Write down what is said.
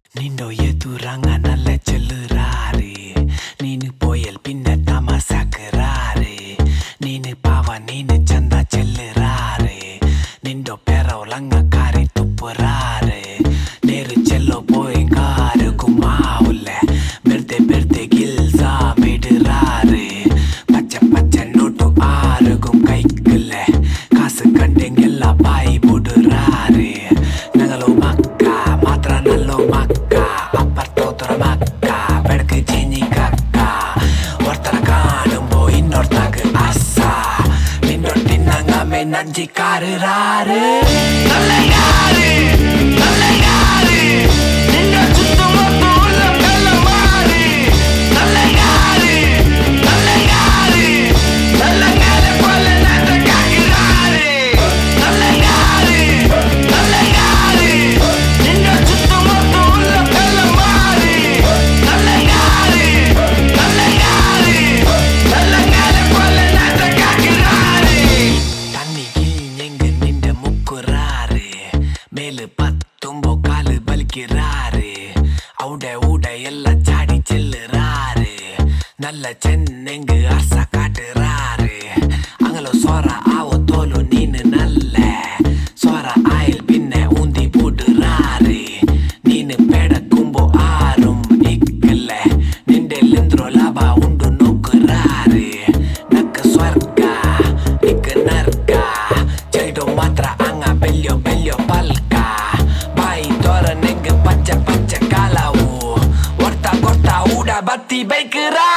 ನಿಂಡೋ ಎದುರಂಗ ನಲ್ಲ ಚೆಲ್ಲುರಾರೆ ನೀನು ಪೋಯಲ್ ಪಿನ್ನ ತಮ ಸಾಕರಾರೆ ನೀನು ಪಾವ ನೀನು ಚಂದ ಚೆಲ್ಲುರಾರೆ ನಿಂಡೋ ಪೆರವಲಂಗ ಕಾರಿ ತುಪ್ಪುರಾರೆ நேரு செல்லோ போயங்காரு கும்மாவுல பெர்தே பெர்தே கில்சா மேடுறாரு பச்சை பச்சை நோட்டு ஆறுகும் கைக்குள்ள காசு கண்டெங்கெல்ல பாய் போடுறாரு நகலோ மக்கா மாத்திர நல்லோ மக்கா அப்பர் தோத்துற மக்கா ಬೆಳಕು ಚೇಂಜಿ ಕಕ್ಕ ಒರ್ತರ ಕಾಣುಂಬೋ ಇನ್ನೊರ್ತಾಗ ಅಸ್ಸ ನಿನ್ನೊಟ್ಟಿನಂಗ ಮೇ ನಂಜಿ ಕಾರುರಾರು நல்ல யாரு நல்ல யாரு நின்ற சுத்தமொத்த உள்ளம் கள்ள மாறு நல்ல யாரு நல்ல யாரு நல்ல மேல கொல்ல நன்ற காக்கிறாரு நல்ல யாரு நல்ல யாரு நின்ற சுத்தமொத்த உள்ளம் கள்ள மாறு நல்ல யாரு நல்ல யாரு நல்ல மேல கொல்ல நன்ற காக்கிறாரு தண்ணியில் எங்கு நின்று முக்குறாரு மேலு பத்தும்போ காலு பலிக்கிறாரு அவுட ஊட எல்லாம் சாடி செல்லுறாரு நல்ல சென்னெங்கு அரசா காட்டுறாரு அங்கல சோற ஆவோ தோலு நீனு நல்ல சோற ஆயில் பின்ன ஊந்தி போடுறாரு நீனு பேட கும்போ ஆறும் இக்கல்ல நின்றெல்லிந்திரோ லாபா உண்டு நோக்குறாரு நக்க ಸ್ವರ್ಗ ನಿಕ್ಕ ನರ್ಕ ಚೈಡೋ ಮಾತ್ರ ಅಂಗ ಬೆಲ್ಯೋ ಬೆಲ್ಯೋ ಪಲ್ಕ ಬಾಯಿ ತೋರ ನೆಂಗ್ ಪಚ್ಚ ಪಚ್ಚ ಕಾಲವು ಒರ್ತ ಕೊರ್ತ ಊಡ ಬತ್ತಿ ಬೈಕರಾ